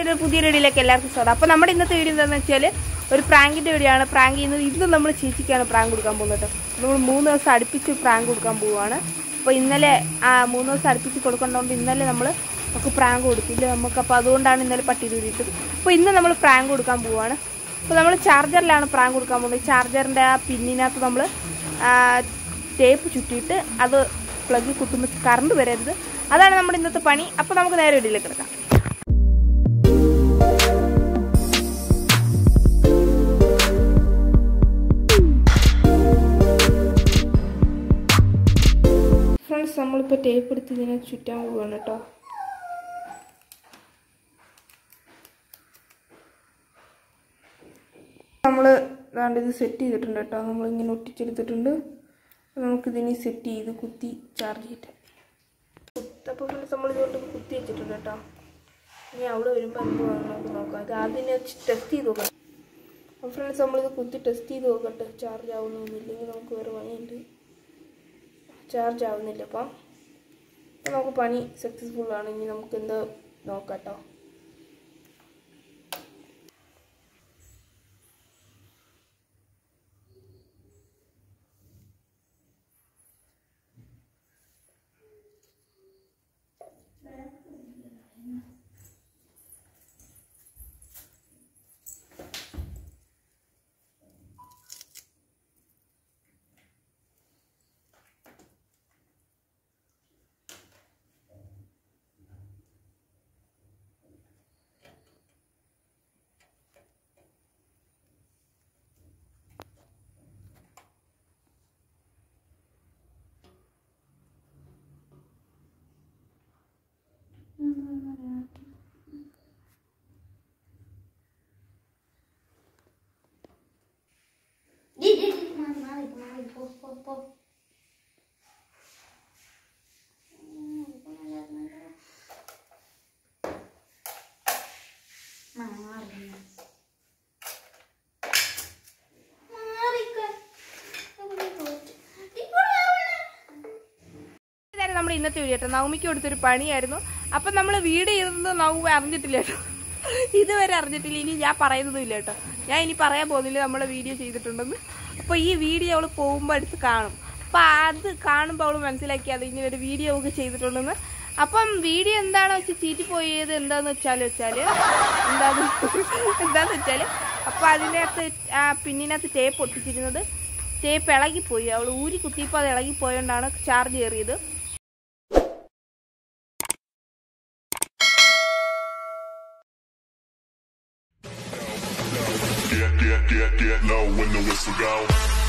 ഒരു പുതിയ വീഡിയോയിലേക്ക് എല്ലാവർക്കും സ്വാഗതം അപ്പോൾ നമ്മുടെ ഇന്നത്തെ വീഡിയോ എന്താണെന്ന് വെച്ചാൽ ഒരു പ്രാങ്കിൻ്റെ വീഡിയോ ആണ് പ്രാങ്ക് ചെയ്യുന്നത് ഇന്ന് നമ്മൾ ചേച്ചിക്കാണ് പ്രാങ്ക് കൊടുക്കാൻ പോകുന്നത് കേട്ടോ നമ്മൾ മൂന്ന് ദിവസം അടുപ്പിച്ച് പ്രാങ്ക് കൊടുക്കാൻ പോവുകയാണ് അപ്പോൾ ഇന്നലെ ആ മൂന്ന് ദിവസം അടുപ്പിച്ച് കൊടുക്കേണ്ടതുകൊണ്ട് ഇന്നലെ നമ്മൾ നമുക്ക് പ്രാങ്ക് കൊടുത്തില്ല നമുക്ക് അപ്പോൾ അതുകൊണ്ടാണ് ഇന്നലെ പട്ടി തൂരിയിട്ടത് അപ്പോൾ ഇന്ന് നമ്മൾ പ്രാങ്ക് കൊടുക്കാൻ പോവുകയാണ് അപ്പോൾ നമ്മൾ ചാർജറിലാണ് പ്രാങ്ക് കൊടുക്കാൻ പോകുന്നത് ചാർജറിൻ്റെ ആ പിന്നിനകത്ത് നമ്മൾ ടേപ്പ് ചുറ്റിയിട്ട് അത് പ്ലഗ് കുത്തുമ്പോൾ കറണ്ട് വരരുത് അതാണ് നമ്മുടെ ഇന്നത്തെ പണി അപ്പോൾ നമുക്ക് നേരെ വീട്ടിലേക്ക് എടുക്കാം ഫ്രണ്ട്സ് നമ്മളിപ്പോൾ ടേപ്പ് എടുത്ത് ഇതിനെ ചുറ്റാൻ പോവുകയാണ് കേട്ടോ നമ്മൾ ദാണ്ട് ഇത് സെറ്റ് ചെയ്തിട്ടുണ്ട് കേട്ടോ നമ്മളിങ്ങനെ ഒട്ടിച്ചെടുത്തിട്ടുണ്ട് നമുക്കിതിനി സെറ്റ് ചെയ്ത് കുത്തി ചാർജ് ചെയ്തിട്ട് അപ്പോൾ ഫ്രണ്ട്സ് നമ്മൾ ഇതുകൊണ്ട് കുത്തി വെച്ചിട്ടുണ്ട് കേട്ടോ ഇനി അവിടെ വരുമ്പോൾ എന്തുവാണെന്ന് നമുക്ക് നോക്കാം ഇത് ആദ്യം ടെസ്റ്റ് ചെയ്ത് നോക്കാം അപ്പോൾ ഫ്രണ്ട്സ് നമ്മളിത് കുത്തി ടെസ്റ്റ് ചെയ്ത് നോക്കട്ടെ ചാർജ് ആവുന്നൊന്നുമില്ലെങ്കിൽ നമുക്ക് വേറെ പണിയുണ്ട് ചാർജ് ആവുന്നില്ല അപ്പം അപ്പോൾ നമുക്ക് പണി സക്സസ്ഫുൾ ആണ് ഇനി നമുക്ക് എന്താ നോക്കാം കേട്ടോ Di, di, di, kemari, kemari, kemari, po, po, po. Hmm, kemari, kemari. Mari. Mari, Kak. Kamu di bawah. Di bawah. ഇതായിരുന്നു നമ്മുടെ ഇന്നത്തെ വീഡിയോ കേട്ടോ നവമിക്ക് കൊടുത്തൊരു പണിയായിരുന്നു അപ്പം നമ്മൾ വീട് ചെയ്തത് നവമി അറിഞ്ഞിട്ടില്ല കേട്ടോ ഇതുവരെ അറിഞ്ഞിട്ടില്ല ഇനി ഞാൻ പറയുന്നതും ഇല്ല കേട്ടോ ഞാൻ ഇനി പറയാൻ പോകുന്നില്ല നമ്മളെ വീഡിയോ ചെയ്തിട്ടുണ്ടെന്ന് അപ്പോൾ ഈ വീഡിയോ അവൾ പോകുമ്പോൾ അടുത്ത് കാണും അപ്പം അത് കാണുമ്പോൾ അവൾ മനസ്സിലാക്കി അത് ഇങ്ങനെ ഒരു വീഡിയോ ഒക്കെ ചെയ്തിട്ടുണ്ടെന്ന് അപ്പം വീഡിയോ എന്താണോ വെച്ച് ചീറ്റിപ്പോയത് എന്താന്ന് വെച്ചാൽ വെച്ചാൽ എന്താന്ന് എന്താന്ന് വെച്ചാൽ അപ്പം അതിനകത്ത് ആ പിന്നിനകത്ത് ടേപ്പ് ഒട്ടിച്ചിരുന്നത് ടേപ്പ് ഇളകിപ്പോയി അവൾ ഊരി കുത്തിയപ്പോൾ അത് ഇളകിപ്പോയോണ്ടാണ് ചാർജ് കയറിയത് Get, get, get, get low when the whistle go.